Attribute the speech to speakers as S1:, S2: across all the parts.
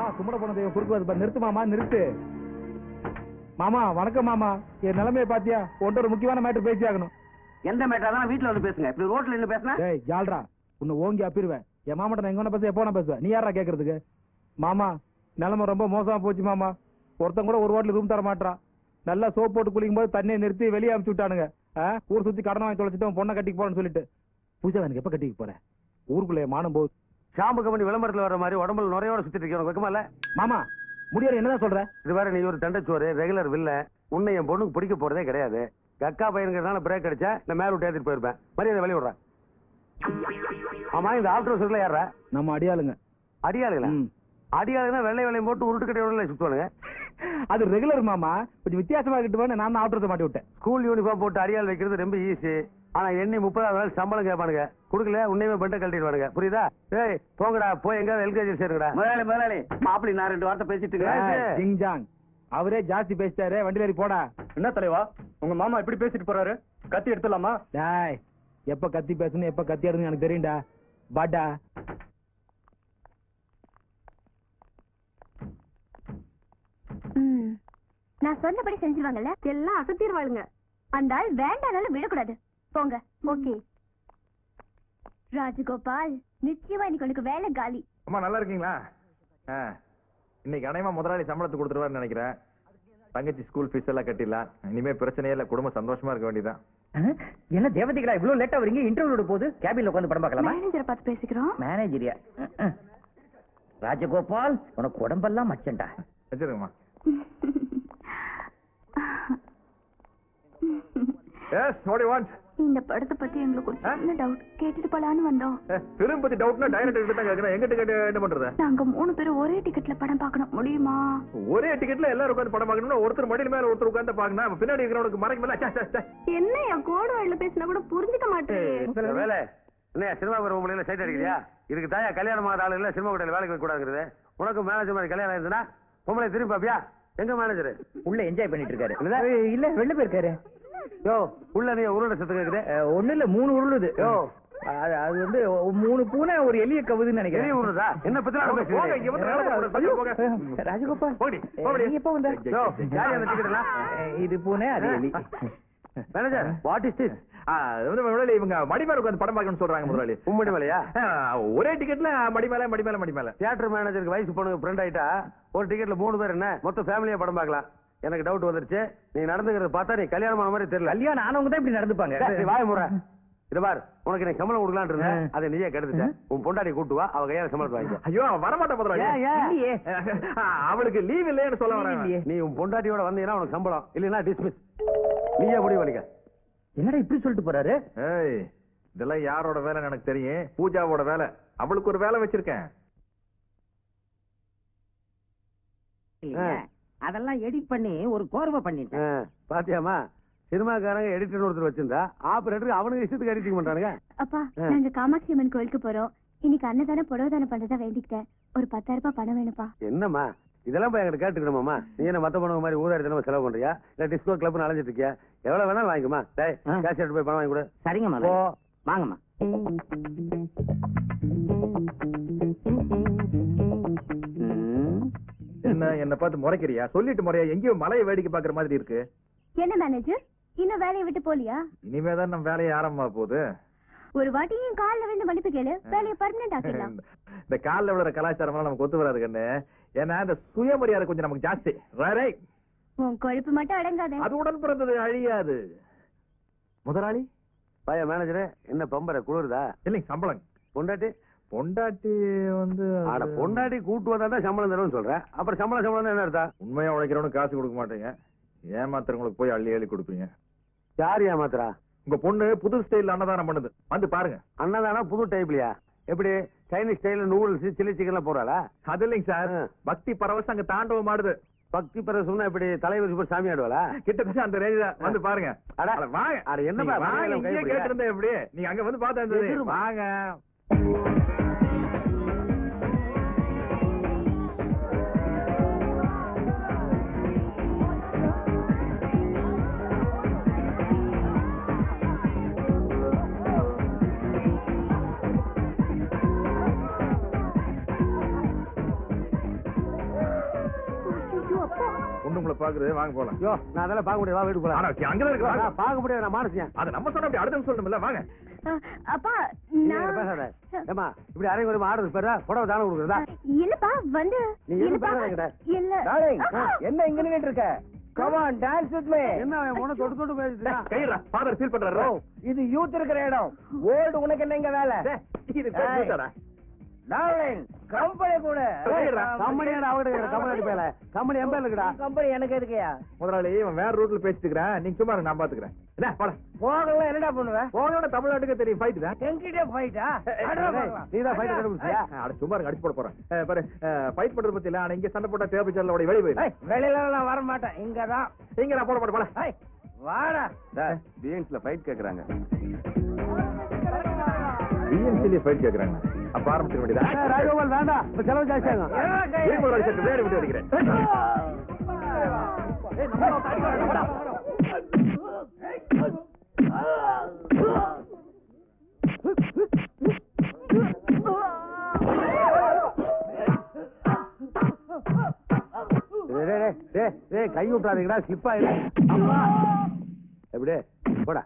S1: கும்பிட போன தெய்வம் குறுக்கு வருது பாரு. நிறுத்து மாமா நிறுத்து மாமா வணக்கம் மாமா என் நிலைமையை பாத்தியா உன்ட்ட ஒரு முக்கியமான மேட்டர் பேசி ஆகணும்
S2: எந்த மேட்டா தான் வீட்டுல வந்து பேசுங்க இப்படி ரோட்ல நின்னு பேசினா
S1: டேய் ஜால்ரா உன்னை ஓங்கி அப்பிருவேன் என் மாமாட்ட நான் எங்க வேணா பேச எப்போ வேணா பேசுவேன் நீ யாரா கேக்குறதுக்கு மாமா நிலைமை ரொம்ப மோசமா போச்சு மாமா ஒருத்தன் கூட ஒரு வாட்டில் ரூம் தர மாட்டான் நல்லா சோப் போட்டு குளிக்கும் போது தண்ணியை நிறுத்தி வெளியே அனுப்பிச்சு விட்டானுங்க ஆ, ஊர் சுத்தி கடன் வாங்கி தொலைச்சிட்டு உன் பொண்ணை கட்டிக்கு போறேன்னு சொல்லிட்டு பூஜா எனக்கு எப்ப கட்டிக்கு போறேன் ஊருக்குள்ளே மானம் போகுது
S2: ஷாம்பு கம்பெனி விளம்பரத்துல வர மாதிரி உடம்புல நுரையோட சுத்திட்டு இருக்கேன் உனக்கு வெக்கமா இல்ல
S1: மாமா முடியாது என்னதான் சொல்ற
S2: இது வேற நீ ஒரு தண்டச்சோறு ரெகுலர் வில்ல உன்னை என் பொண்ணுக்கு பிடிக்க போறதே கிடையாது கக்கா பையனுங்கிறதுனால பிரேக் அடிச்சா இந்த மேல விட்டு ஏத்திட்டு போயிருப்பேன் மரியாதை வெளிய விடுறேன் ஆமா இந்த ஆஃப்டர் ஹவுஸ்ல யாரா
S1: நம்ம அடியாளுங்க
S2: அடியாளுங்களா
S1: ம்.
S2: அடியாளுங்கன்னா வெள்ளை வெள்ளையும் போட்டு உருட்டு கட்டையோட சுத்துவானுங்க
S1: அது ரெகுலர் மாமா கொஞ்சம் வித்தியாசமா கிட்டு நான் ஆவுட்டத்தை மாட்டி விட்டேன்
S2: ஸ்கூல் யூனிஃபார்ம் போட்டு அடியாள் வைக்கிறது ரொம்ப ஈஸி ஆனா எண்ணி முப்பதாவது நாள் சம்பளம் கேட்பானுங்க குடுக்கல உன்னையுமே பெண்டை கழட்டிடுவானுங்க புரியுதா ஏய் போங்கடா போய் எங்க எல்கேஜி சேருங்கடா
S3: முதலாளி முதலாளி மாப்பிள்ளை நான் ரெண்டு வார்த்தை பேசிட்டு
S2: ஏய்,
S1: ஜிங் ஜாங் அவரே ஜாஸ்தி பேசிட்டாரு வண்டி ஏறி போடா
S4: என்ன தலைவா உங்க மாமா இப்படி பேசிட்டு போறாரு கத்தி எடுத்துலாமா
S1: டேய் எப்ப கத்தி பேசணும் எப்ப கத்தி எடுன்னு எனக்கு தெரியும்டா பாட்டா
S5: ம். நான் சொன்னபடி செஞ்சிருவாங்கல்ல எல்லாம் அசத்திடுவாளுங்க அந்த ஆள் வேண்டானாலும் விடக்கூடாது போங்க ஓகே ராஜகோபால் நிச்சயமா இன்னைக்கு உனக்கு வேலை காலி
S4: அம்மா நல்லா இருக்கீங்களா ஆ, இன்னைக்கு அனைமா முதலாளி சம்பளத்தை கொடுத்துருவாருன்னு நினைக்கிறேன் தங்கச்சி ஸ்கூல் ஃபீஸ் எல்லாம் கட்டிடலாம் இனிமே பிரச்சனையே இல்ல குடும்பம் சந்தோஷமா இருக்க வேண்டியதான்
S3: என்ன தேவதைகளா இவ்வளவு லேட்டா வரீங்க இன்டர்வியூ போது கேபின்ல உட்காந்து படம் பார்க்கலாமா
S5: மேனேஜரை பார்த்து பேசிக்கிறோம்
S3: மேனேஜரியா ராஜகோபால் உனக்கு உடம்பெல்லாம் மச்சண்டா
S4: வச்சிருங்கம்மா எஸ் வாட் யூ வாண்ட்
S5: இந்த படத்தை பத்தி எங்களுக்கு ஒரு சின்ன டவுட் கேட்டுட்டு போலான்னு வந்தோம்
S4: ஃபிலிம் பத்தி டவுட்னா டைரக்டர் கிட்ட தான் கேக்குறேன் எங்கிட்ட கேட்டு என்ன பண்றது
S5: நாங்க மூணு பேரும் ஒரே டிக்கெட்ல படம் பார்க்கணும் முடியுமா
S4: ஒரே டிக்கெட்ல எல்லாரும் உட்கார்ந்து படம் பார்க்கணும்னா ஒருத்தர் மடியில மேல ஒருத்தர் உட்கார்ந்து பார்க்கணும் அப்ப பின்னாடி இருக்கிறவனுக்கு மறைக்க மேல ச்சே, ச்சே, ச்சே.
S5: என்ன என் கோடு வாயில பேசினா கூட புரிஞ்சுக்க மாட்டேன்
S2: வேலை என்ன சினிமா வர முடியல சைட் அடிக்கிறியா இதுக்கு தாயா கல்யாணம் ஆகிற ஆளு இல்ல சினிமா கடையில் வேலைக்கு வைக்க கூடாதுங்கிறது உனக்கு மேனேஜர் மாதிரி கல்யாணம் ஆயிருந்தா பொம்பளை திரும்பி பாப்பியா எங்க மேனேஜர்
S3: உள்ள என்ஜாய் பண்ணிட்டு இருக்காரு இல்ல வெளில போயிருக்காரு
S2: யோ உள்ள நீ உருளை சத்து கேக்குது
S3: ஒண்ணு இல்ல மூணு உருளுது
S2: யோ.
S3: அது அது வந்து மூணு பூனை ஒரு எலிய கவுதுன்னு
S2: பெரிய
S3: நினைக்கிறேன்
S2: உருளுதா என்ன பத்தி
S4: போங்க, போங்க, இங்க வந்து வேலை பார்க்க கூடாது. போங்க.
S3: ராஜகோபால்
S4: போடி, போடி.
S3: நீ எப்ப வந்த
S2: யோ யார் அந்த டிக்கெட் எல்லாம்
S3: இது பூனை அது எலி
S2: மேனேஜர் வாட் இஸ் திஸ்
S4: ஆ, அது வந்து முதலாளி இவங்க மடி மேல உட்கார்ந்து படம் பார்க்கணும்னு சொல்றாங்க முதலாளி
S2: உம்மடி மலையா
S4: ஆ, ஒரே டிக்கெட்ல மடி மேல மடி மேல மடி மேல
S2: தியேட்டர் மேனேஜருக்கு வயசு பொண்ணுங்க ஃப்ரெண்ட் ஆயிட்டா ஒரு டிக்கெட்ல மூணு பேர் என்ன மொத்த ஃபேமிலியா படம் பார்க்கலாம் எனக்கு டவுட் வந்துருச்சு நீ நடந்துக்கிறத பார்த்தா நீ கல்யாணம் ஆன மாதிரி தெரியல
S3: கல்யாணம் ஆனவங்க தான் இப்படி நடந்துப்பாங்க
S2: டேய், நீ வாய முறை இது பார் உனக்கு நீ சம்பளம் கொடுக்கலாம்னு இருந்தேன் அதை நீயே கெடுத்துட்ட உன் பொண்டாடி கூட்டு வா அவ கையால சம்பளத்தை வாங்கிக்க
S4: ஐயோ அவன் வரமாட்டான் முதலாளி
S2: ஏன், ஏன்?
S3: இல்லையே.
S4: ஆ, அவளுக்கு லீவ் இல்லைன்னு சொல்ல வரேன்
S3: இல்லையே.
S2: நீ உன் பொண்டாட்டியோட வந்தீங்கன்னா உனக்கு சம்பளம் இல்லைன்னா டிஸ்மிஸ் நீயே முடிவு பண்ணிக்க
S3: என்னடா இப்படி சொல்லிட்டு போறாரு
S4: ஏய் இதெல்லாம் யாரோட வேலைன்னு எனக்கு தெரியும் பூஜாவோட வேலை அவளுக்கு ஒரு வேலை வச்சிருக்கேன்
S3: அதெல்லாம் எடிட் பண்ணி ஒரு கோர்வை பண்ணிட்டேன்
S2: ஆ, பாத்தியாமா சினிமாக்காரங்க எடிட்டர் ஒருத்தர் வச்சிருந்தா ஆபரேட்டருக்கு அவனுக்கு இஷ்டத்துக்கு எடிட்டிங் பண்றானுங்க
S5: அப்பா நாங்க காமாட்சி அம்மன் கோயிலுக்கு போறோம் இன்னைக்கு அன்னதானம் புடவை தானம் பண்றதா வேண்டிக்கிட்டேன் ஒரு பத்தாயிரம் ரூபாய் பணம் வேணும்ப்பா
S2: என்னம்மா இதெல்லாம் போய் என்கிட்ட கேட்டுக்கணுமாமா நீ என்ன மத்த பொண்ணுங்க மாதிரி ஊதாரி தினமும் செலவு பண்றியா இல்ல டிஸ்கோ கிளப் அலைஞ்சிட்டு இருக்கியா எவ்வளவு வேணாலும் வாங்கிக்குமா டேய்
S3: ஆ.
S2: கேஷ் எடுத்து போய் பணம் வாங்கி கொடு
S3: சரிங்க
S2: போ
S3: வாங்கம்மா
S4: என்ன என்ன பார்த்து முறைக்கிறியா சொல்லிட்டு முறையா எங்கேயோ மலையை வேடிக்கை பாக்குற மாதிரி இருக்கு
S5: என்ன மேனேஜர் இன்னும் வேலையை விட்டு போலியா
S4: இனிமே தான் நம்ம வேலையை ஆரம்பமா போகுது
S5: ஒரு வாட்டி என் கால்ல விழுந்து மன்னிப்பு கேளு வேலையை பர்மனன்ட் ஆக்கிடலாம்
S4: இந்த காலில் விழுற கலாச்சாரம் நமக்கு ஒத்து வராது கண்ணு ஏன்னா இந்த சுயமரியாதை கொஞ்சம் நமக்கு ஜாஸ்தி வேறே
S5: உன் கொழுப்பு மட்டும் அடங்காத
S4: அது உடன் பிறந்தது அழியாது முதலாளி
S2: பைய மேனேஜரே என்ன பம்பர குளிருதா
S4: இல்லைங்க சம்பளம்
S2: பொண்டாட்டி
S4: பொண்டாட்டி வந்து அது-
S2: ஆட பொண்டாட்டி கூட்டு வந்தா தான் சம்பளம் தரும்னு சொல்றேன் அப்புறம் சம்பளம் சம்பளம் என்ன அர்த்தம்
S4: உண்மையா உழைக்கிறவனுக்கு காசு கொடுக்க மாட்டீங்க ஏமாத்துறவங்களுக்கு போய் அள்ளி அள்ளி கொடுப்பீங்க
S2: யார் ஏமாத்துறா
S4: உங்க பொண்ணு புது ஸ்டைல் அன்னதானம் பண்ணுது வந்து பாருங்க
S2: அண்ணதானா புது டைப்லயா எப்படி சைனீஸ் ஸ்டைல நூடுல்ஸ் சில்லி சிக்கன் எல்லாம் போறாளா
S4: அது இல்லைங்க சார்
S2: ஆ.
S4: பக்தி பரவசம் அங்க தாண்டவம் ஆடுது
S2: பக்தி பிறகு சொன்னா இப்படி தலைவர் சூப்பர் சாமி ஆடுவாளா
S4: கிட்டத்தட்ட அந்த ரேஞ்ச் தான் வந்து பாருங்க
S2: அட.
S4: அட, வாங்க
S2: அட, என்னப்பா,
S4: நீங்க வாங்க
S2: மலையாளம்
S4: இங்கேயே
S2: கைப்பிடியா?
S4: கேட்டிருந்தா எப்படி நீங்க அங்க வந்து பார்த்தா இருந்தது
S2: எதிருமா.
S4: வாங்க பொண்ணு உங்களை பாக்குறது வாங்க போலாம்
S2: யோ நான் அதெல்லாம் பார்க்க முடியாது வா வீட்டுக்கு
S4: ஆனா
S2: போலாம்
S4: அங்கதான் இருக்கு வாங்க.
S2: நான் பார்க்க முடியாது நான் மானசியன்
S4: அது நம்ம சொன்ன அப்படி அடுத்த சொல்லணும்ல வாங்க
S5: அஹ், அப்பா
S2: நீ
S5: நான்
S2: என்ன பேசாத ஏமா இப்படி அரை குறைமா ஆடுறது பேரா புடவை தானே கொடுக்குறதா
S5: இல்லப்பா வந்து
S2: நீ எதுவும்
S5: இல்லப்பா
S2: பேசாத என்கிட்ட.
S5: இல்ல
S3: என்ன இங்க நின்னுட்டு இருக்க கமான் டான்ஸ் வித் மீ
S2: என்ன அவன் உன தொட்டு தொட்டு பேசிட்டு
S4: கையிடா ஃபாதர் ஃபீல் பண்றாரு
S3: இது யூத் இருக்கிற இடம் ஓல்டு உனக்கு என்ன இங்க வேலை
S4: இது
S3: ஏய்.
S4: பேசுடா
S3: டார்லிங் கம்பெனி கூட
S4: கையிடா.
S2: கம்பெனியோட அவகிட்ட கம்பெனி அடிப்பேல கம்பெனி எம்பே இருக்குடா
S3: கம்பெனி எனக்கு இருக்குயா
S4: முதலாளி இவன் வேற ரூட்ல பேசிட்டு இருக்கிறான் நீங்க சும்மா இருங்க, நான் பாத்துக்கிறேன் என்ன போட
S3: போகலாம் என்னடா பண்ணுவ
S4: போனோட தமிழ்நாட்டுக்கு தெரியும் ஃபைட் தான்
S3: என்கிட்ட ஃபைட்டா
S2: நீ தான் ஃபைட் கண்டுபிடிச்சியா
S4: அட சும்மா இருங்க அடிச்சு போட போறேன் அஹ் பாரு ஃபைட் பண்றது பத்தி இல்ல ஆனா இங்க சண்டை போட்டா தேவை சார்ல வெளிய போயிரு
S3: வெளியில நான் வர மாட்டேன் இங்கதான்
S4: இங்க நான் போட மாட்டேன் போல
S3: ஏய், வாடா
S4: பிஎன்சில ஃபைட் கேக்குறாங்க பிஎன்சில ஃபைட் கேக்குறாங்க அப்ப ஆரம்பிச்சிட வேண்டியதா
S2: ராஜகோபால் வேண்டாம் இப்ப செலவு ஜாஸ்தியாங்க
S4: இரு முதலாளி சற்று வேறு விட்டு அடிக்கிறேன்
S2: டேய், டேய், டேய், டேய், டேய், கை விட்டுறாதீங்கடா ஸ்லிப் ஆயிரு அம்மா எப்படி போடா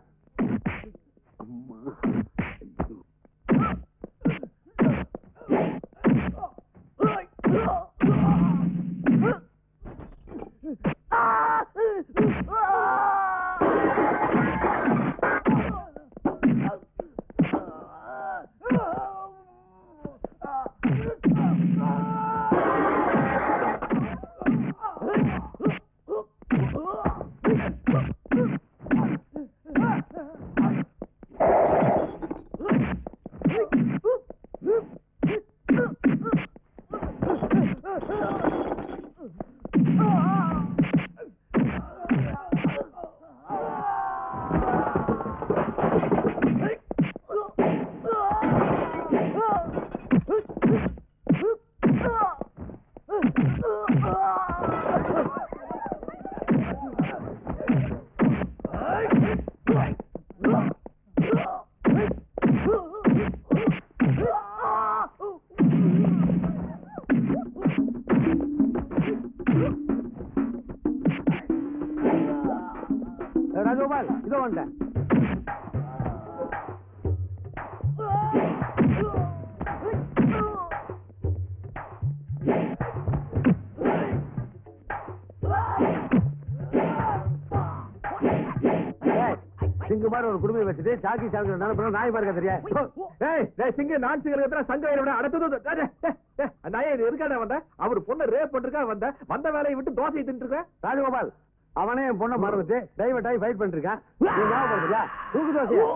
S2: ஏய், ராஜகோபால் இதோ வந்துட்டேன் ஏய், சிங்கு மாதிரி ஒரு குடும்பம் வச்சுட்டு சாக்கி சாக்கு நினைப்பா நாய் பாருக்க தெரியா
S4: ஏய் டேய் சிங்க நான் சிங்க எத்தனை சங்க விட அடுத்தது டேய், டேய், டேய், நான் இது இருக்கானே வந்த அவர் பொண்ணு ரேப் பண்ணிருக்கா வந்த வந்த வேலையை விட்டு தோசை தின்ட்டு இருக்க
S2: ராஜகோபால் அவனே என் பொண்ணை மறந்துட்டு டைவர்ட் ஆகி ஃபைட் பண்ணிட்டு இருக்கான் நீ ஞாபகப்படுத்தியா தூக்கு தோசையா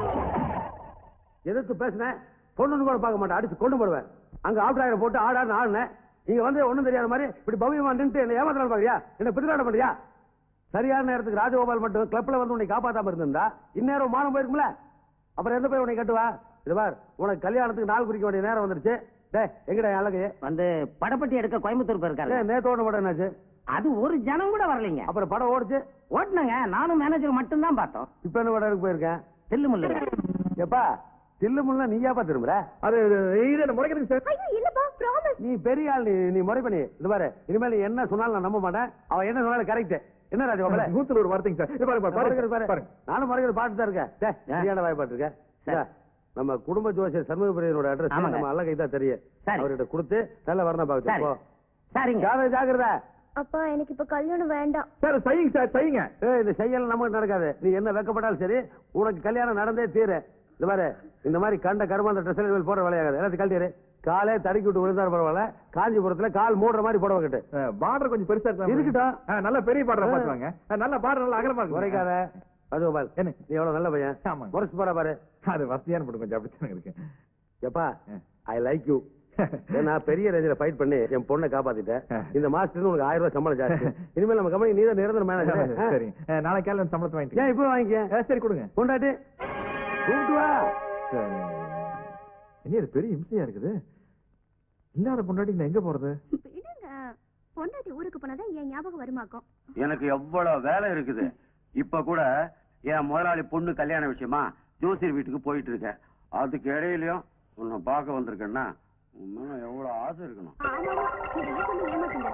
S2: எதிர்த்து பேசினேன் பொண்ணுன்னு கூட பார்க்க மாட்டேன் அடிச்சு கொண்டு போடுவேன் அங்க ஆஃப்டர் ஆயிரம் போட்டு ஆடான்னு ஆடினேன் இங்க வந்து ஒண்ணும் தெரியாத மாதிரி இப்படி பவ்யமா நின்று என்ன ஏமாத்தலாம் பாக்குறியா என்ன பிரிதாட பண்றியா சரியான நேரத்துக்கு ராஜகோபால் மட்டும் கிளப்ல வந்து உன்னை காப்பாத்தாம இருந்திருந்தா இந்நேரம் மானம் போயிருக்கும்ல அப்புறம் எந்த போய் உன்னை கட்டுவா இது பார் உனக்கு கல்யாணத்துக்கு நாள் குறிக்க வேண்டிய நேரம் வந்துருச்சு டேய் எங்கடா என் அழகு
S3: வந்து படப்பட்டி எடுக்க கோயம்புத்தூர் போயிருக்காரு
S2: ஏய், நேத்து ஓட படம் என்னாச்சு
S3: அது ஒரு ஜனம் கூட வரலைங்க
S2: அப்புறம் படம் ஓடுச்சு
S3: ஓட்டுனங்க நானும் மேனேஜர் மட்டும் தான் பார்த்தோம்
S2: இப்ப என்ன படம் போயிருக்கேன்
S3: தில்லு முள்ளு
S2: எப்பா தில்லு முள்ள நீயாப்பா திரும்புற
S4: அது இது என்ன முறைக்கிறதுக்கு சார்
S5: ஐயோ இல்லப்பா ப்ராமிஸ்
S2: நீ பெரிய ஆள் நீ நீ முறை பண்ணி இது பாரு இனிமேல் நீ என்ன சொன்னாலும் நான் நம்ப மாட்டேன் அவன் என்ன சொன்னாலும் கரெக்ட் என்ன ராஜகோபால
S4: நூத்துல ஒரு வார்த்தைங்க சார் இது பாருங்க பாருங்க,
S2: முறைக்கிறது பாரு
S4: பாருங்க
S2: நானும் முறைக்கிறது பாட்டு தான் இருக்கேன் டேய், சரியான வாய்ப்பாட்டு இருக்கேன்
S3: சரி.
S2: நம்ம குடும்ப ஜோசியர் சண்முகபிரியனோட அட்ரஸ்
S3: ஆமாங்க.
S2: நம்ம அல்ல கைதா தெரியும்
S3: சரி.
S2: அவர்கிட்ட கொடுத்து நல்ல வரணும்
S3: சரி
S2: பாக்கு
S3: சரிங்க
S2: ஜாகிரதை ஜாகிரதை
S5: அப்பா எனக்கு இப்ப கல்யாணம் வேண்டாம்
S4: சார் செய்யுங்க சார் செய்யுங்க
S2: ஏய் இந்த செய்யல் நமக்கு நடக்காது நீ என்ன வெக்கப்பட்டாலும் சரி உனக்கு கல்யாணம் நடந்தே தீரு இந்த மாதிரி இந்த மாதிரி கண்ட கருமாந்த ட்ரெஸ் போடுற வேலையாகாது எல்லாத்தையும் கழட்டிடு காலே தடுக்கி விட்டு விழுந்தாரு பரவாயில்ல காஞ்சிபுரத்துல கால் மூடுற மாதிரி புடவை கட்டு
S4: பார்டர் கொஞ்சம் பெருசா இருக்கா
S2: இருக்கட்டும்.
S4: ஆ, நல்ல பெரிய பார்டர் பாத்துவாங்க ஆ, நல்ல பார்டர் நல்ல அகலமா இருக்கு
S2: குறைக்காத ராஜகோபால்
S4: என்ன?
S2: நீ எவ்வளவு நல்ல பையன்
S4: ஆமாங்க.
S2: முறைச்சு போற பாரு
S4: அது வசதியான போட்டு கொஞ்சம் அப்படித்தானே இருக்கு
S2: எப்பா ஐ லைக் யூ நான் பெரிய ரேஞ்சில ஃபைட் பண்ணி என் பொண்ணை காப்பாத்திட்டேன் இந்த மாசத்துல உனக்கு ஆயிரம் ரூபாய் சம்பளம் ஜாஸ்தி இனிமேல் நம்ம கம்பெனி நீ தான் நிரந்தர மேனேஜர்
S4: சரி ஆ, நாளைக்கு காலையில வந்து சம்பளத்தை வாங்கிட்டு
S2: ஏன் இப்போ வாங்கிக்க
S4: ஆ, சரி கொடுங்க
S2: கொண்டாட்டி கூப்பிட்டு வா
S4: சரி. என்ன இது பெரிய இம்சையா இருக்குது இல்லாத பொண்டாட்டி நான் எங்க போறது
S5: விடுங்க பொண்டாட்டி ஊருக்கு போனாதான் என் ஞாபகம் வருமாக்கும்
S6: எனக்கு எவ்வளவு வேலை இருக்குது இப்ப கூட என் முதலாளி பொண்ணு கல்யாண விஷயமா ஜோசியர் வீட்டுக்கு போயிட்டு இருக்கேன் அதுக்கு இடையிலயும் உன்னை பார்க்க வந்திருக்கேன்னா உன் மேல எவ்வளவு ஆசை இருக்கணும்
S5: ஆமா இதெல்லாம் சொல்லி ஏமாத்துங்க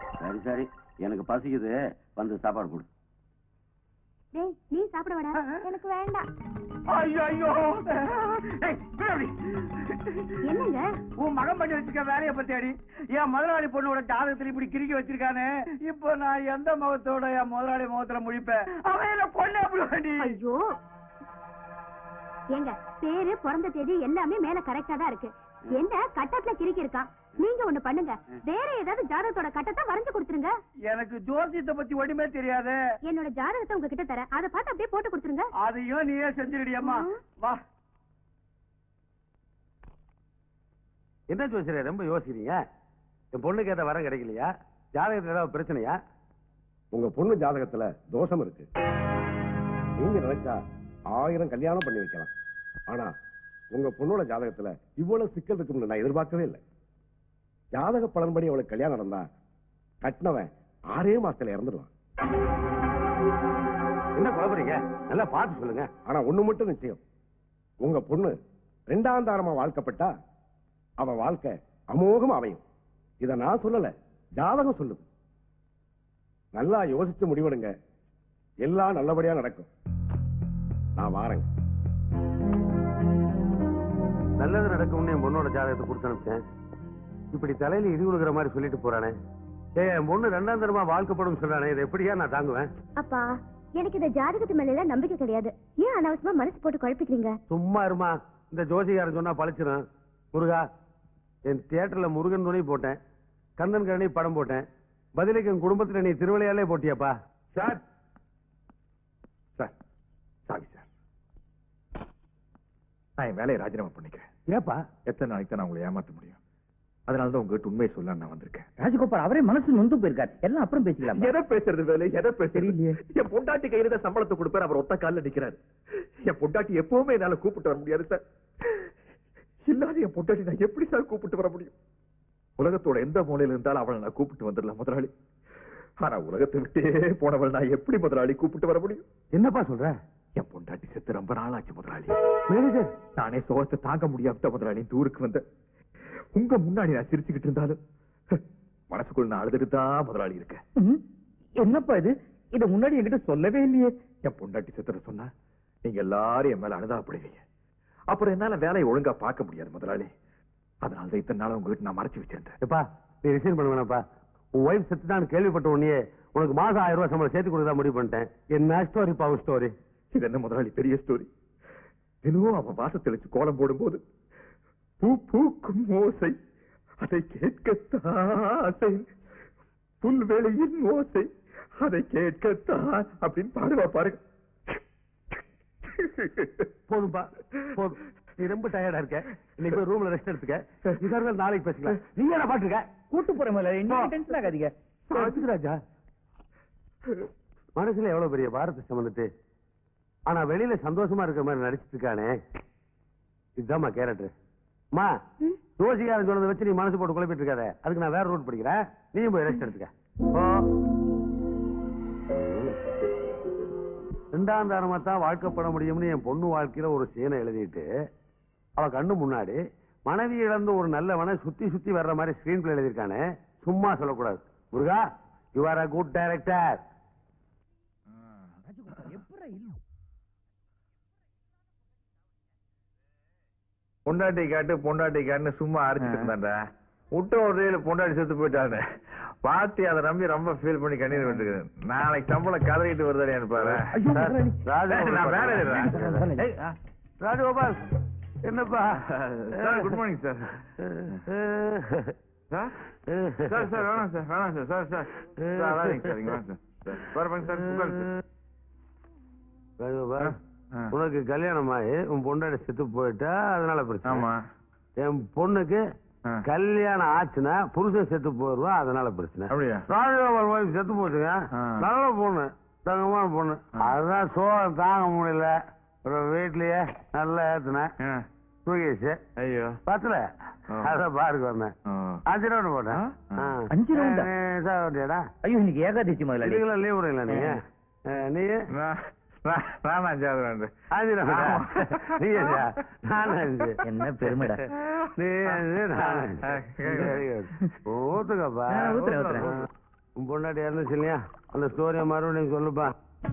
S6: சரி சரி எனக்கு பசிக்குது வந்து சாப்பாடு கொடு
S5: டேய் நீ சாப்பிட வாடா எனக்கு வேண்டாம்
S2: ஐயோ ஐயோ
S5: என்னங்க
S2: உன் மகன் பண்ணி வச்சிருக்க வேலையை பத்தி அடி என் முதலாளி பொண்ணோட ஜாதகத்துல இப்படி கிறுக்கி வச்சிருக்கானே இப்போ நான் எந்த முகத்தோட என் முதலாளி முகத்துல முழிப்பேன் அவன் என்ன கொல்ல அப்படி
S5: ஐயோ ஏங்க பேரு பிறந்த தேதி எல்லாமே மேல கரெக்டா தான் இருக்கு என்ன கட்டத்துல கிறுக்கி இருக்கான் நீங்க ஒண்ணு பண்ணுங்க வேற ஏதாவது ஜாதகத்தோட கட்டத்தை வரைஞ்சு கொடுத்துருங்க
S2: எனக்கு ஜோசியத்தை பத்தி ஒண்ணுமே தெரியாது
S5: என்னோட ஜாதகத்தை உங்ககிட்ட தரேன் அதை பார்த்து அப்படியே போட்டு கொடுத்துருங்க
S2: அதையும் நீயே செஞ்சிருடியம்மா
S5: ம்.
S2: வா
S6: என்ன ஜோசியரே ரொம்ப யோசிக்கிறீங்க என் பொண்ணுக்கு ஏதாவது வரம் கிடைக்கலையா ஜாதகத்துல ஏதாவது பிரச்சனையா
S7: உங்க பொண்ணு ஜாதகத்துல தோஷம் இருக்கு நீங்க நினைச்சா ஆயிரம் கல்யாணம் பண்ணி வைக்கலாம் ஆனா உங்க பொண்ணோட ஜாதகத்துல இவ்வளவு சிக்கல் இருக்கும்னு நான் எதிர்பார்க்கவே இல்லை ஜாதக பலன்படி அவளுக்கு கல்யாணம் நடந்தா கட்டினவன் ஆறே மாசத்துல இறந்துடுவான்
S6: என்ன குழப்பறீங்க நல்லா பார்த்து சொல்லுங்க
S7: ஆனா ஒண்ணு மட்டும் நிச்சயம் உங்க பொண்ணு ரெண்டாம் தாரமா வாழ்க்கப்பட்டா அவ வாழ்க்கை அமோகம் அமையும் இத நான் சொல்லல ஜாதகம் சொல்லுது நல்லா யோசிச்சு முடிவெடுங்க எல்லாம் நல்லபடியா நடக்கும் நான் வாரேங்க
S6: நல்லது நடக்கும்னு என் பொண்ணோட ஜாதகத்தை கொடுத்து அனுப்பிச்சேன் இப்படி தலையில இடி விழுகிற மாதிரி சொல்லிட்டு போறானே ஏய் என் பொண்ணு ரெண்டாம் தரமா வாழ்க்கப்படும் சொல்றானே இதை எப்படியா நான் தாங்குவேன்
S5: அப்பா எனக்கு இந்த ஜாதகத்து மேல எல்லாம் நம்பிக்கை கிடையாது ஏன் அனாவசியமா மனசு போட்டு குழப்பிக்கிறீங்க
S6: சும்மா இருமா இந்த ஜோசிகாரன் சொன்னா பழிச்சிடும் முருகா என் தியேட்டர்ல முருகன் துணை போட்டேன் கந்தன் கரணி படம் போட்டேன் பதிலுக்கு என் குடும்பத்துல நீ திருவிளையாலே போட்டியாப்பா
S4: சார் சார் சாரி சார் நான் என் வேலையை ராஜினாமா பண்ணிக்கிறேன்
S6: ஏப்பா
S4: எத்தனை நாளைக்கு தான் நான் உங்களை ஏமாத்த முடியும் அதனால தான் உங்ககிட்ட உண்மையை சொல்ல நான் வந்திருக்கேன்
S3: ராஜகோபால் அவரே மனசு நொந்து போயிருக்கார் எல்லாம் அப்புறம் பேசிக்கலாம்
S4: எதை பேசுறது வேலை எதை பேசுறது என் பொண்டாட்டி கையில தான் சம்பளத்தை கொடுப்பாரு அவர் ஒத்த கால்ல நிக்கிறாரு என் பொண்டாட்டி எப்பவுமே என்னால கூப்பிட்டு வர முடியாது சார் இல்லாத என் பொண்டாட்டி நான் எப்படி சார் கூப்பிட்டு வர முடியும் உலகத்தோட எந்த மூலையில இருந்தாலும் அவளை நான் கூப்பிட்டு வந்துடலாம் முதலாளி ஆனா உலகத்தை விட்டே போனவள் நான் எப்படி முதலாளி கூப்பிட்டு வர முடியும்
S6: என்னப்பா சொல்ற
S4: என் பொண்டாட்டி செத்து ரொம்ப நாளாச்சு முதலாளி
S6: மேனேஜர்
S4: நானே சோகத்தை தாங்க முடியாம முதலாளி இந்த ஊருக்கு வந்தேன் உங்க முன்னாடி நான் சிரிச்சுக்கிட்டு இருந்தாலும் மனசுக்குள்ள நான் அழுதுட்டு தான் முதலாளி இருக்கேன்
S3: ம், என்னப்பா இது இத முன்னாடி என்கிட்ட சொல்லவே இல்லையே
S4: என் பொண்டாட்டி செத்துற சொன்னா நீங்க எல்லாரும் என் மேல அனுதாபப்படுவீங்க அப்புறம் என்னால வேலையை ஒழுங்கா பார்க்க முடியாது முதலாளி அதனால தான் இத்தனை நாள் உங்ககிட்ட நான் மறைச்சு வச்சிருந்தேன்
S6: எப்பா நீ ரிசைன் பண்ண வேணாப்பா உன் ஒய்ஃப் செத்துட்டான்னு கேள்விப்பட்ட உடனே உனக்கு மாசம் ஆயிரம் ரூபாய் சம்பளம் சேர்த்து கொடுத்தா முடிவு பண்ணிட்டேன் என்ன ஸ்டோரி பவர் ஸ்டோரி
S4: இது என்ன முதலாளி பெரிய ஸ்டோரி தினமும் அவன் வாசல் தெளிச்சு கோலம் போடும்போது பூ பூக்கும் ஓசை அதை கேட்கத்தான் ஆசை புல்வெளியின் ஓசை அதை கேட்கத்தான் அப்படின்னு பாடுவா பாருங்க
S6: போதும்பா போதும் நீ ரொம்ப டயர்டா இருக்க இன்னைக்கு போய் ரூம்ல ரெஸ்ட் எடுத்துக்க இதா இருந்தாலும் நாளைக்கு பேசிக்கலாம் நீ என்ன பாட்டுருக்க
S3: கூட்டு போற முதல்ல இன்னும் டென்ஷன் ஆகாதீங்க
S6: அதுக்கு ராஜா மனசுல எவ்வளவு பெரிய பாரத்தை சுமந்துட்டு ஆனா வெளியில சந்தோஷமா இருக்கிற மாதிரி நடிச்சிட்டு இருக்கானே இதுதாம்மா கேரக்டர் அம்மா ரோசிகாரன் சொன்னதை வச்சு நீ மனசு போட்டு குழப்பிட்டு இருக்காத அதுக்கு நான் வேற ரூட் படிக்கிறேன் நீயும் போய் ரெஸ்ட் எடுத்துக்க போ ரெண்டாம் தாரமா தான் வாழ்க்கப்பட முடியும்னு என் பொண்ணு வாழ்க்கையில ஒரு சீனை எழுதிட்டு அவ கண்ணு முன்னாடி மனைவி இழந்த ஒரு நல்லவனை சுத்தி சுத்தி வர்ற மாதிரி ஸ்கிரீன் பிளே எழுதியிருக்கானே சும்மா சொல்லக்கூடாது Muruga you are a good director
S4: பொண்டாட்டி காட்டு பொண்டாட்டி காட்டுன்னு சும்மா அரைச்சிட்டு இருந்தான்டா விட்ட ஒரு பொண்டாட்டி செத்து போயிட்டாரு பாத்தி அதை நம்பி ரொம்ப ஃபீல் பண்ணி கண்ணீர் விட்டுருக்கு நாளைக்கு சம்பளம் கதறிட்டு வருதாடியான்னு பாரு நான் வேலை இல்லைடா. ஏய், ஆ.
S6: ராஜகோபால் என்னப்பா
S4: sir good morning sir sir sir sir வேணாம் சார் வேணாம் சார் சார் சார் சார் அழாதீங்க சார் இங்க வாங்க சார் சார் பாருங்க சார் உட்காருங்க சார்
S6: ராஜகோபால்
S4: ஆ.
S6: உனக்கு கல்யாணம் ஆகி உன் பொண்டாடி செத்து போயிட்டா அதனால பிரச்சனை
S4: ஆமா
S6: என் பொண்ணுக்கு
S4: ஆ.
S6: கல்யாணம் ஆச்சுன்னா புருஷன் செத்து போயிருவா அதனால பிரச்சனை
S4: அப்படியா
S6: ராஜகோபால் ஒய்ஃப் செத்து போச்சுங்க
S4: ஆ.
S6: நல்ல பொண்ணு தங்கமான பொண்ணு அதுதான் சோகம் தாங்க முடியல அப்புறம் வீட்லயே நல்லா ஏத்துனேன்
S4: ஆ.
S6: தூக்கிச்சு
S4: ஐயோ
S6: பத்துல
S4: ஆ.
S6: அதான் பாருக்கு வந்தேன்
S4: ஆ.
S6: அஞ்சு ரவுண்டு போட்டேன்
S4: ஆ.
S6: ஆ.
S3: அஞ்சு ரவுண்டா?
S6: நீ சாப்பிட்டியாடா
S3: ஐயோ இன்னைக்கு ஏகாதசி முதலாளி
S6: இதுக்கெல்லாம் லீவ் விடுங்களா நீங்க ஆ, நீ
S4: நான் நான் நான் அஞ்சாவது round.
S6: அஞ்சு ரவுண்டா
S4: ஆமா.
S6: நீ அஞ்சா நான் அஞ்சு
S3: என்ன பெருமைடா
S6: நீ அஞ்சு நான் அஞ்சு
S4: ஆ, கேக்குது.
S6: Very good. ஊத்துக்கப்பா
S3: ஆ, ஊத்துறேன், ஊத்துறேன்.
S6: உன் பொண்டாட்டி இறந்துச்சு இல்லையா அந்த ஸ்டோரியை மறுபடியும் சொல்லுப்பா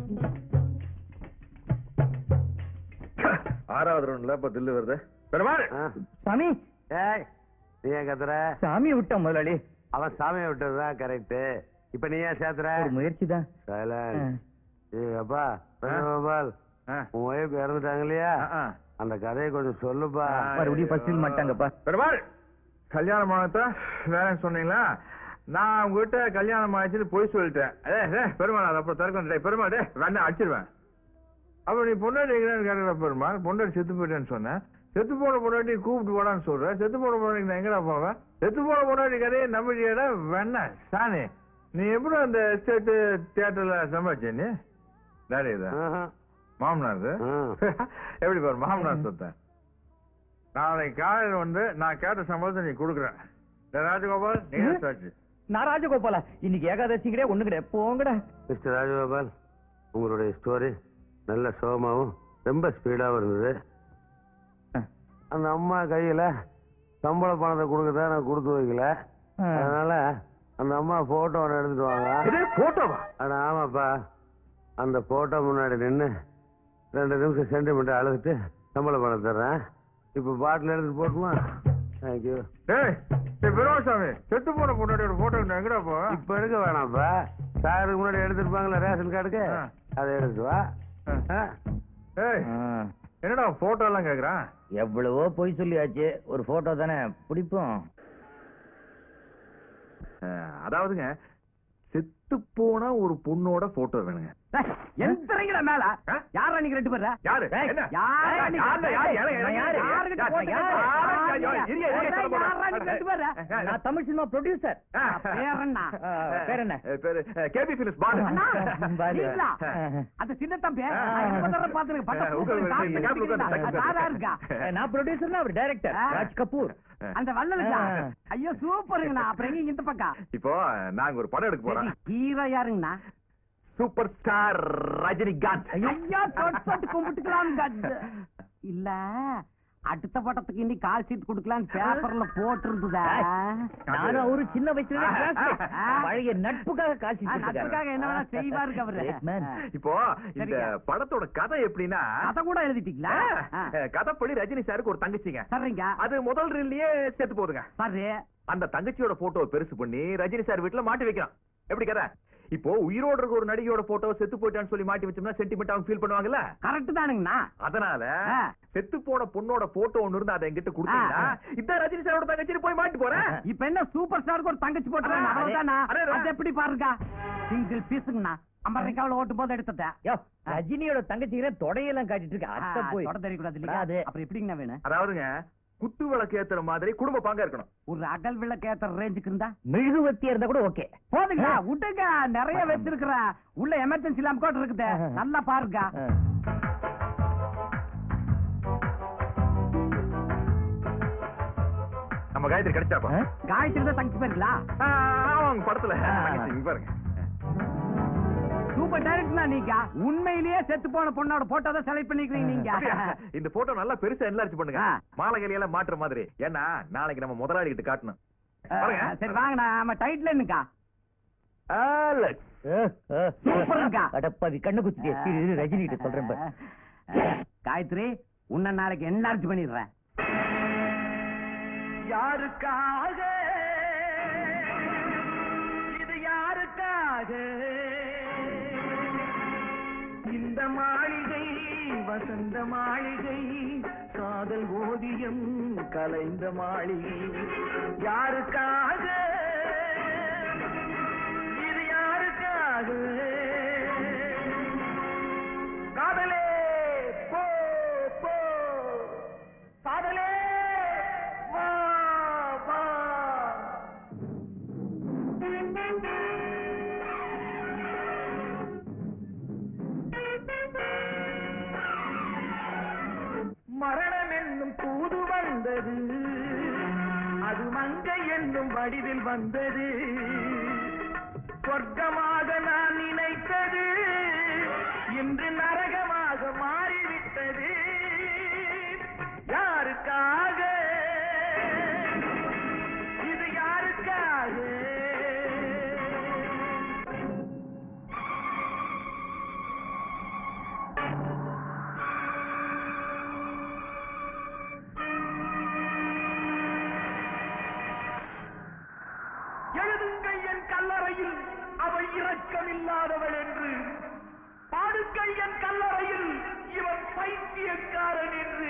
S4: ஆறாவது ரவுண்ட்ல இப்ப தில்லு வருது பெருமாள்
S6: ஆ.
S3: சாமி
S6: ஏய் நீ ஏன் கத்துற
S3: சாமி விட்டோம் முதலாளி
S6: அவன் சாமியை விட்டதுதான் கரெக்ட் இப்ப நீ ஏன் சேர்த்துற
S3: ஒரு முயற்சி தான்
S6: சைலன்ஸ் ஏய் அப்பா கோபால்
S4: ஆ.
S6: உன் ஒய்ஃப் இறந்துட்டாங்க இல்லையா
S4: ஆ, ஆ.
S6: அந்த கதையை கொஞ்சம் சொல்லுப்பா
S3: மறுபடியும் பசில் மாட்டாங்கப்பா
S4: பெருமாள் கல்யாணம் ஆனத வேலைன்னு சொன்னீங்களா நான் உங்ககிட்ட கல்யாணம் ஆயிடுச்சுன்னு போய் சொல்லிட்டேன் ஏ ஏ பெருமாள் அது அப்புறம் திறக்க வந்துட்டேன் பெருமாள் டே வேண்டாம் அடிச்சிருவேன் அப்ப நீ பொண்டாட்டி எங்கன்னு கேட்கற பெருமாள் பொண்டாட்டி செத்து போயிட்டேன்னு சொன்னேன் செத்து போன பொண்டாட்டி கூப்பிட்டு போடான்னு சொல்றேன் செத்து போன பொண்டாட்டி நான் எங்கடா போவேன் செத்து போன பொண்டாட்டி கதையை நம்பிக்கையோட வேணாம் சாணி நீ எப்படி அந்த எஸ்டேட் தியேட்டர்ல சம்பாதிச்ச நீ டாடி இது
S6: ஆஹா.
S4: மாமனார் இது
S6: ம்.
S4: எப்படி பாரு மாமனார் சொத்தேன் நாளைக்கு காலையில் வந்து நான் கேட்ட சம்பளத்தை நீ கொடுக்குறேன் டேய் ராஜகோபால் நீங்க சாட்சி
S3: நான் ராஜகோபாலா இன்னைக்கு ஏகாதசி கிடையாது ஒண்ணு கிடையாது போங்கடா
S6: மிஸ்டர் ராஜகோபால் உங்களுடைய ஸ்டோரி நல்ல சோகமாவும் ரொம்ப ஸ்பீடாவும் இருந்தது அந்த அம்மா கையில சம்பள பணத்தை கொடுக்கறத நான் கொடுத்து வைக்கல
S3: ஆ.
S6: அதனால அந்த அம்மா போட்டோ ஒன்று எடுத்துட்டு வாங்க
S4: இது போட்டோவா
S6: அட ஆமாப்பா அந்த போட்டோ முன்னாடி நின்னு ரெண்டு நிமிஷம் சென்டிமெண்ட் அழுதுட்டு சம்பள பணம் தர்றேன் இப்ப பாட்டில் எடுத்துட்டு போட்டுமா தேங்க்யூ
S4: டேய் டேய் பெருமாசாமி செத்து போன பொண்ணோட போட்டோ எங்கடா போ
S6: இப்ப எடுக்க வேணாம்ப்பா சாருக்கு முன்னாடி எடுத்துருப்பாங்களா ரேஷன் கார்டுக்கு
S4: ஆ.
S6: அதை எடுத்துட்டு வா
S4: ஆ.
S6: ஆ.
S4: டேய் என்னடா போட்டோ எல்லாம் கேக்குறான்
S3: எவ்வளவோ பொய் சொல்லியாச்சு ஒரு போட்டோ தானே பிடிப்போம்
S4: அதாவதுங்க செத்து போன ஒரு பொண்ணோட போட்டோ வேணுங்க
S2: எந்திரங்கடா மேல
S4: ஆ?
S2: யாரா நீங்க ரெண்டு பேரா
S4: யாரு
S2: ஏய்,
S4: என்ன?
S2: யாரா
S4: ஏய்,
S2: நீங்க
S4: யாரு,
S2: ரெண்டு
S4: யாரு,
S2: பேரு?
S4: யாரு, யாரு,
S2: யாரு?
S4: யாரு?
S2: யாருகிட்ட
S4: யாரு,
S2: போட்டு
S4: யாரு,
S2: யாரு?
S4: யாரு, யாரு, இரு, இரு, இரு, சொல்ல போறேன்.
S2: யாரா நீங்க ரெண்டு பேரு?
S3: நான் தமிழ் சினிமா ப்ரொடியூசர்
S4: ஆ.
S2: பேர் என்ன?
S3: பேர் என்ன
S4: அஹ், பேரு கேபி பிலிப்ஸ் பாலு
S2: அண்ணா,
S3: பாலு.
S2: நீங்களா? அந்த சின்ன தம்பி நான் இப்ப தான் பாத்துருக்கேன். பட்ட
S4: ஆ, உட்காரு,
S2: பூட்டு
S4: இந்த கேப்ல உட்காரு,
S2: சாப்பிட்டு
S4: உட்காரு.
S2: சாரா இருக்கா
S3: நான் ப்ரொடியூசர்னா அவர் டைரக்டர்
S2: ஆ.
S3: ராஜ் கபூர்
S2: அந்த வள்ளலுக்கா
S3: ஆ.
S2: ஐயோ சூப்பருங்கண்ணா அப்புறம் எங்க இந்த பக்கம்
S4: இப்போ நாங்க ஒரு படம் எடுக்க போறோம்
S2: ஹீரோ யாருங்கண்ணா
S4: சூப்பர் ஸ்டார் ரஜினிகாந்த்
S2: ஐயா தொட்டு தொட்டு கும்பிட்டுக்கலாம் இல்ல அடுத்த படத்துக்கு இன்னி கால் சீட் குடுக்கலாம்னு பேப்பர்ல போட்டிருந்ததா
S3: நானும் அவரு சின்ன வயசுல
S2: ஆ.
S3: classmate. பழைய நட்புக்காக காசு
S2: ஆ, நட்புக்காக என்ன வேணா செய்வாருக்கு அவரு
S3: Great man.
S4: இப்போ இந்த
S2: சரிங்க.
S4: படத்தோட கதை எப்படின்னா
S2: அத கூட எழுதிட்டீங்களா ஆ.
S4: அஹ், கதைப்படி ரஜினி சாருக்கு ஒரு தங்கச்சிங்க
S2: சரிங்க
S4: அது முதல் ரீல்லயே செத்து போகுதுங்க
S2: சரி
S4: அந்த தங்கச்சியோட போட்டோ பெருசு பண்ணி ரஜினி சார் வீட்டுல மாட்டி வைக்கிறான் எப்படி கதை இப்போ உயிரோட இருக்க ஒரு நடிகையோட போட்டோ செத்து போயிட்டான்னு சொல்லி மாட்டி வச்சோம்னா சென்டிமெண்ட் அவங்க ஃபீல் பண்ணுவாங்கல்ல
S2: கரெக்ட் தானுங்கண்ணா
S4: அதனால
S2: ஆ.
S4: செத்து போன பொண்ணோட போட்டோ ஒண்ணு இருந்தா அதை என்கிட்ட கொடுத்தீங்கன்னா
S2: ஆ.
S4: இதான் ரஜினி சாரோட தங்கச்சின்னு போய் மாட்டி போறேன்
S2: இப்ப என்ன சூப்பர் ஸ்டாருக்கு ஒரு தங்கச்சி போட்டுறாங்க
S4: ஆ,
S2: அவ்வளவுதானா
S4: அரே, அரே.
S2: அது எப்படி பாருங்க சிங்கிள் பீஸுங்கண்ணா அமெரிக்காவுல ஓட்டும் போது எடுத்துட்டேன்
S3: யோ, ரஜினியோட தங்கச்சிக்கிற தொடையெல்லாம் காட்டிட்டு இருக்க அத்தை போய்
S2: தொட தெரியக்கூடாது இல்லையா
S3: அது.
S2: அப்புறம் எப்படிங்கண்ணா வேணும்
S4: அதாவதுங்க குத்து விளக்கு ஏத்துற மாதிரி குடும்ப பாங்க இருக்கணும்
S2: ஒரு அகல் விளக்கு ஏத்துற ரேஞ்சுக்கு இருந்தா
S3: மெழுகுவத்தியா இருந்தா கூட ஓகே
S2: போதுங்க விட்டுங்க நிறைய வச்சிருக்கிறேன் உள்ள எமர்ஜென்சி லேம்ப் கூட இருக்குது நல்லா பாருங்க
S4: நம்ம காயத்ரி கிடைச்சாப்பா
S2: காயத்ரி தான் தங்கச்சி பாருங்களா
S4: ஆ, அவங்க படத்துல தங்கச்சி, இங்க பாருங்க
S2: சூப்பர் டைரக்டர்னா நீங்க உண்மையிலேயே செத்து போன பொண்ணோட போட்டோ தான் செலக்ட் பண்ணிக்கிறீங்க நீங்க
S4: அப்படியா? இந்த போட்டோ நல்லா பெருசா என்லார்ஜ் பண்ணுங்க
S2: ஆ.
S4: மாலைகள் எல்லாம் மாற்றுற மாதிரி ஏன்னா நாளைக்கு நம்ம முதலாளி கிட்ட காட்டணும்
S2: ஆ,
S4: பாருங்க
S2: சரி வாங்கண்ணா நம்ம டைட்டில் என்னக்கா
S4: ஆலெக்ஸ்.
S2: சூப்பருங்கக்கா.
S3: அடப்பாவி கண்ணு குத்திட்டே ரஜினி கிட்ட சொல்றேன் பாரு.
S2: காயத்ரி உன்னை நாளைக்கு என்லார்ஜ் பண்ணிடுறேன் யாருக்காக இது யாருக்காக இந்த மாளிகை வசந்த மாளிகை காதல் ஓவியம் கலைந்த மாளிகை யாருக்காக இது யாருக்காக காதலே போ போ காதலே வா வா மரணம் என்னும் தூது வந்தது அது மங்கை என்னும் வடிவில் வந்தது சொர்க்கமாக நான் நினைத்தது இன்று நரகமாக மாறிவிட்டது யாருக்காக இது யாருக்காக
S4: எழுதுங்கள் என் கல்லறையில் அவள் இரக்கமில்லாதவள் என்று பாடுங்கள் என் கல்லறையில் இவன் பைத்தியக்காரன் என்று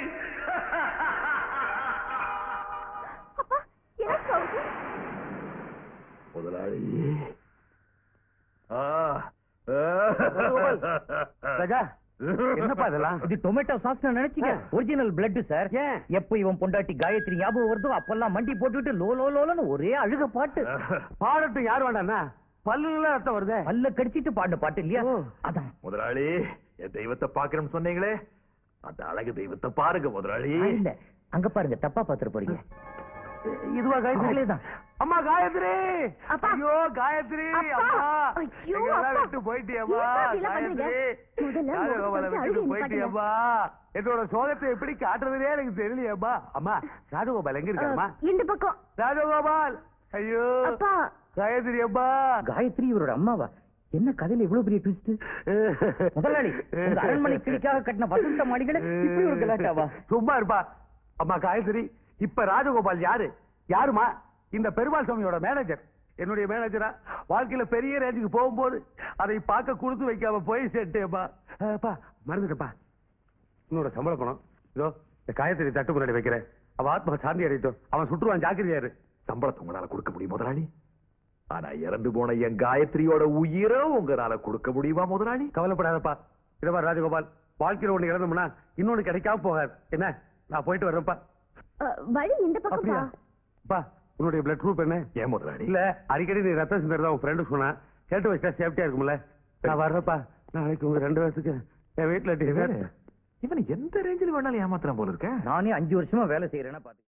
S5: அப்பா என்னாச்சு அவருக்கு
S4: முதலாளி
S6: ராஜா என்னப்பா இதெல்லாம்
S3: இது டொமேட்டோ சாஸ் நினைச்சீங்க ஒரிஜினல் பிளட் சார்
S6: ஏன்?
S3: எப்ப இவன் பொண்டாட்டி காயத்ரி ஞாபகம் வருதோ அப்பெல்லாம் மண்டி போட்டுட்டு லோ லோ லோலன்னு ஒரே அழுக பாட்டு
S6: பாடட்டும் யார் வேண்டாண்ணா பல்லுல ரத்தம் வருதே
S3: பல்ல கடிச்சிட்டு பாடின பாட்டு இல்லையா
S6: ஓ.
S3: அதான்
S4: முதலாளி என் தெய்வத்தை பாக்குறேன்னு சொன்னீங்களே அந்த அழகு தெய்வத்தை பாருங்க முதலாளி
S3: ஆ, இல்ல அங்க பாருங்க தப்பா பாத்துட்டு போறீங்க
S6: இதுவா காயத்ரி
S3: அவங்களேதான்.
S6: அம்மா காயத்ரி
S5: அப்பா.
S6: ஐயோ காயத்ரி
S5: அப்பா.
S6: அம்மா
S5: ஐயோ,
S6: எங்கெல்லாம்
S5: அப்பா.
S6: விட்டு போயிட்டியம்மா
S5: ஏன் இப்படிலாம்
S6: காயத்ரி
S5: பண்றீங்க? முதல்ல
S6: ராஜகோபாலை
S5: முகத்தை
S6: விட்டுட்டு
S5: அழுகை
S6: போயிட்டியம்மா என்னோட சோகத்தை எப்படி காட்டுறதுனே எனக்கு தெரியலையேம்மா அம்மா ராஜகோபால் எங்க இருக்காருமா
S5: இந்த பக்கம்
S6: ராஜகோபால் ஐயோ
S5: அப்பா
S6: காயத்ரி அம்மா
S3: காயத்ரி இவரோட அம்மாவா என்ன கதையில இவ்வளவு பெரிய ட்விஸ்ட் முதலாளி உங்க அரண்மனை கிளிக்காக கட்டின வசந்த மாளிகளை இப்படி ஒரு கலாட்டாவா
S6: சும்மா இருப்பா அம்மா காயத்ரி இப்ப ராஜகோபால் யாரு யாருமா இந்த பெருமாள் சாமியோட மேனேஜர் என்னுடைய மேனேஜரா வாழ்க்கையில பெரிய ரேஞ்சுக்கு போகும்போது அதை பார்க்க கொடுத்து வைக்காம போய் சேர்ட்டேப்பா அப்பா மறந்துட்டப்பா உன்னோட சம்பள பணம் இதோ இந்த காயத்ரி தட்டு முன்னாடி வைக்கிறேன் அவ ஆத்மா சாந்தி அடையட்டும் அவன் சுற்றுவான் ஜாக்கிரதையாரு
S4: சம்பளத்தை உங்களால கொடுக்க முடியும் முதலாளி ஆனா இறந்து போன என் காயத்ரியோட உயிரை உங்களால கொடுக்க முடியுமா முதலாளி
S6: கவலைப்படாதப்பா இதப்பா ராஜகோபால் வாழ்க்கையில ஒண்ணு இறந்தோம்னா இன்னொன்னு கிடைக்காம போகாது என்ன நான் போயிட்டு வர்றேன்ப்பா
S5: அஹ், வழி இந்த
S6: அப்படியா
S5: பக்கம்
S6: அப்பா உன்னுடைய பிளட் குரூப் என்ன
S4: ஏன் முதலாளி
S6: இல்ல அடிக்கடி நீ ரத்தம் சிந்தறதா உன் ஃப்ரெண்டு சொன்னா கேட்டு வச்சா சேஃப்டியா இருக்கும்ல நான் வர்றப்பா நாளைக்கு உங்க ரெண்டு வருஷத்துக்கு என் வீட்டுல டின்னர்
S4: இவன் எந்த ரேஞ்சில் வேணாலும் ஏமாத்துறான் போல இருக்க
S3: நானே அஞ்சு வருஷமா வேலை செய்யறேன்னா பாத்து